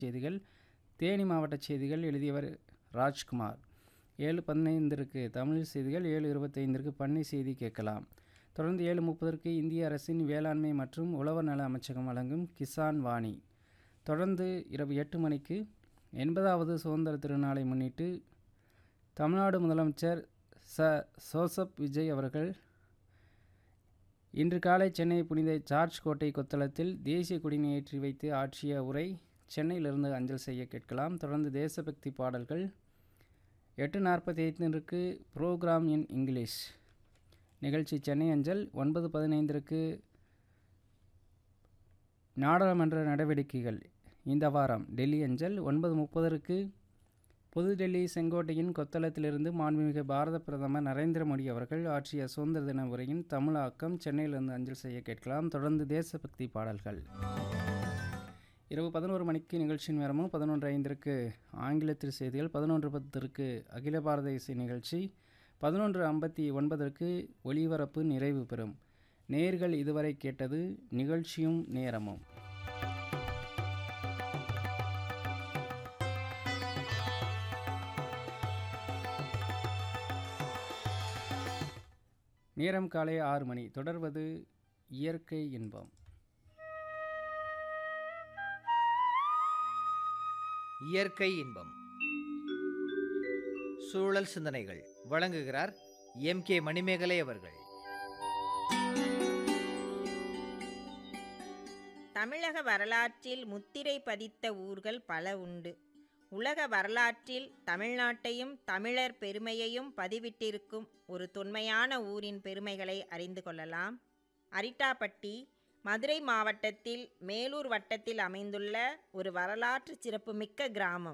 செய்திகள் தேனி மாவட்ட செய்திகள் எழுதியவர் ராஜ்குமார் ஏழு பதினைந்திற்கு தமிழ் செய்திகள் ஏழு இருபத்தைந்திற்கு பண்ணை செய்தி கேட்கலாம் தொடர்ந்து ஏழு முப்பதற்கு இந்திய அரசின் வேளாண்மை மற்றும் உழவர் நல அமைச்சகம் வழங்கும் கிசான் வாணி தொடர்ந்து இரவு எட்டு மணிக்கு எண்பதாவது சுதந்திர திருநாளை முன்னிட்டு தமிழ்நாடு முதலமைச்சர் ச சோசப் விஜய் அவர்கள் இன்று காலை சென்னை புனித ஜார்ஜ் கோட்டை கொத்தளத்தில் தேசிய கொடியினை ஏற்றி வைத்து ஆற்றிய உரை சென்னையிலிருந்து அஞ்சல் செய்ய கேட்கலாம் தொடர்ந்து தேசபக்தி பாடல்கள் எட்டு நாற்பத்தி ஐந்திற்கு ப்ரோக்ராம் இன் இங்கிலீஷ் நிகழ்ச்சி சென்னை அஞ்சல் ஒன்பது பதினைந்திற்கு நாடாளுமன்ற நடவடிக்கைகள் இந்த வாரம் டெல்லி அஞ்சல் ஒன்பது முப்பதற்கு புதுடெல்லி செங்கோட்டையின் கொத்தளத்திலிருந்து மாண்புமிகு பாரத பிரதமர் நரேந்திர மோடி அவர்கள் ஆற்றிய சுதந்திர தின உரையின் தமிழாக்கம் சென்னையிலிருந்து அஞ்சல் செய்ய கேட்கலாம் தொடர்ந்து தேசபக்தி பாடல்கள் இரவு பதினோரு மணிக்கு நிகழ்ச்சியின் நேரமும் பதினொன்று ஐந்திற்கு ஆங்கிலத்தில் செய்திகள் பதினொன்று பத்திற்கு அகில பாரத இசை நிகழ்ச்சி பதினொன்று ஐம்பத்தி ஒன்பதற்கு ஒளிபரப்பு நிறைவு பெறும் நேர்கள் இதுவரை கேட்டது நிகழ்ச்சியும் நேரமும் நேரம் காலை ஆறு மணி தொடர்வது இயற்கை இன்பம் இயற்கை இன்பம் சூழல் சிந்தனைகள் வழங்குகிறார் எம் கே மணிமேகலை அவர்கள் தமிழக வரலாற்றில் முத்திரை பதித்த ஊர்கள் பல உண்டு உலக வரலாற்றில் தமிழ்நாட்டையும் தமிழர் பெருமையையும் பதிவிட்டிருக்கும் ஒரு தொன்மையான ஊரின் பெருமைகளை அறிந்து கொள்ளலாம் அரிட்டாப்பட்டி மதுரை மாவட்டத்தில் மேலூர் வட்டத்தில் அமைந்துள்ள ஒரு வரலாற்று சிறப்புமிக்க கிராமம்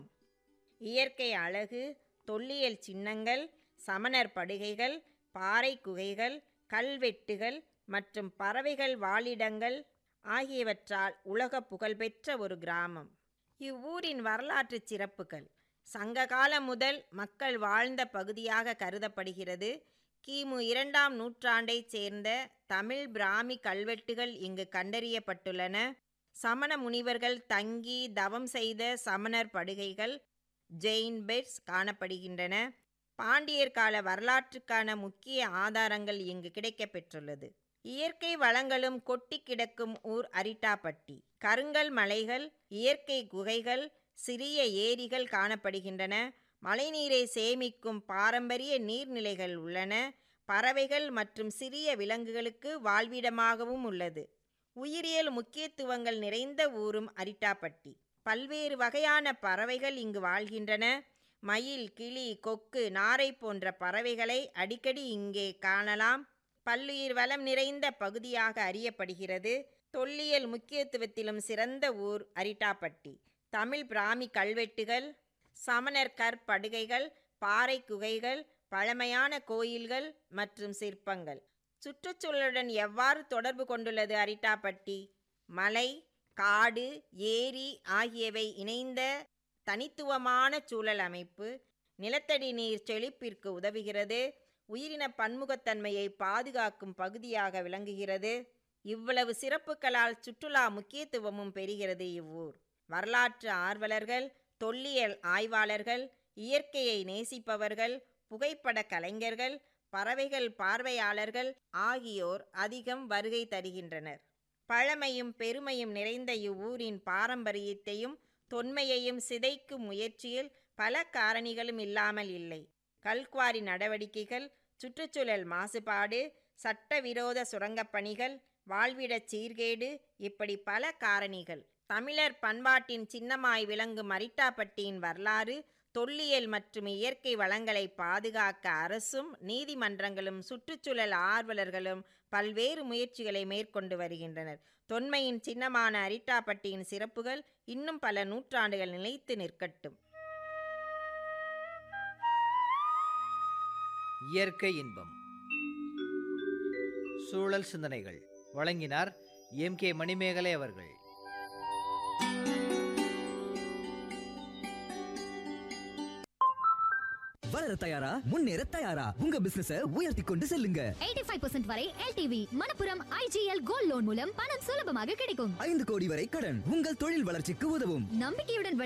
இயற்கை அழகு தொல்லியல் சின்னங்கள் சமணர் படுகைகள் பாறை குகைகள் கல்வெட்டுகள் மற்றும் பறவைகள் வாழிடங்கள் ஆகியவற்றால் உலக புகழ்பெற்ற ஒரு கிராமம் இவ்வூரின் வரலாற்று சிறப்புகள் சங்ககாலம் முதல் மக்கள் வாழ்ந்த பகுதியாக கருதப்படுகிறது கிமு இரண்டாம் நூற்றாண்டைச் சேர்ந்த தமிழ் பிராமி கல்வெட்டுகள் இங்கு கண்டறியப்பட்டுள்ளன சமண முனிவர்கள் தங்கி தவம் செய்த சமணர் படுகைகள் ஜெயின் பெட்ஸ் காணப்படுகின்றன பாண்டியர் கால வரலாற்றுக்கான முக்கிய ஆதாரங்கள் இங்கு கிடைக்கப்பெற்றுள்ளது இயற்கை வளங்களும் கொட்டி கிடக்கும் ஊர் அரிட்டாப்பட்டி கருங்கல் மலைகள் இயற்கை குகைகள் சிறிய ஏரிகள் காணப்படுகின்றன மழைநீரை சேமிக்கும் பாரம்பரிய நீர்நிலைகள் உள்ளன பறவைகள் மற்றும் சிறிய விலங்குகளுக்கு வாழ்விடமாகவும் உள்ளது உயிரியல் முக்கியத்துவங்கள் நிறைந்த ஊரும் அரிட்டாப்பட்டி பல்வேறு வகையான பறவைகள் இங்கு வாழ்கின்றன மயில் கிளி கொக்கு நாரை போன்ற பறவைகளை அடிக்கடி இங்கே காணலாம் பல்லுயிர் வளம் நிறைந்த பகுதியாக அறியப்படுகிறது தொல்லியல் முக்கியத்துவத்திலும் சிறந்த ஊர் அரிட்டாப்பட்டி தமிழ் பிராமி கல்வெட்டுகள் சமணர் கற்படுகைகள் பாறை குகைகள் பழமையான கோயில்கள் மற்றும் சிற்பங்கள் சுற்றுச்சூழலுடன் எவ்வாறு தொடர்பு கொண்டுள்ளது அரிட்டாப்பட்டி மலை காடு ஏரி ஆகியவை இணைந்த தனித்துவமான சூழல் அமைப்பு நிலத்தடி நீர் செழிப்பிற்கு உதவுகிறது உயிரின பன்முகத்தன்மையை பாதுகாக்கும் பகுதியாக விளங்குகிறது இவ்வளவு சிறப்புகளால் சுற்றுலா முக்கியத்துவமும் பெறுகிறது இவ்வூர் வரலாற்று ஆர்வலர்கள் தொல்லியல் ஆய்வாளர்கள் இயற்கையை நேசிப்பவர்கள் புகைப்பட கலைஞர்கள் பறவைகள் பார்வையாளர்கள் ஆகியோர் அதிகம் வருகை தருகின்றனர் பழமையும் பெருமையும் நிறைந்த இவ்வூரின் பாரம்பரியத்தையும் தொன்மையையும் சிதைக்கும் முயற்சியில் பல காரணிகளும் இல்லாமல் இல்லை கல்குவாரி நடவடிக்கைகள் சுற்றுச்சூழல் மாசுபாடு சட்டவிரோத சுரங்கப் பணிகள் வாழ்விடச் சீர்கேடு இப்படி பல காரணிகள் தமிழர் பண்பாட்டின் சின்னமாய் விளங்கும் அரிட்டாப்பட்டியின் வரலாறு தொல்லியல் மற்றும் இயற்கை வளங்களை பாதுகாக்க அரசும் நீதிமன்றங்களும் சுற்றுச்சூழல் ஆர்வலர்களும் பல்வேறு முயற்சிகளை மேற்கொண்டு வருகின்றனர் தொன்மையின் சின்னமான அரிட்டாப்பட்டியின் சிறப்புகள் இன்னும் பல நூற்றாண்டுகள் நிலைத்து நிற்கட்டும் இயற்கை இன்பம் சூழல் சிந்தனைகள் வழங்கினார் எம் கே மணிமேகலை அவர்கள் வளர தயாரா முன்னேற தயாரா உங்க பிசினஸ உயர்த்தி கொண்டு செல்லுங்க 85% வரை LTV Manappuram IGL gold loan மூலம் பணம் சுலபமாக கிடைக்கும் ஐந்து கோடி வரை கடன் உங்கள் தொழில் வளர்ச்சிக்கு உதவும் நம்பிக்கையுடன்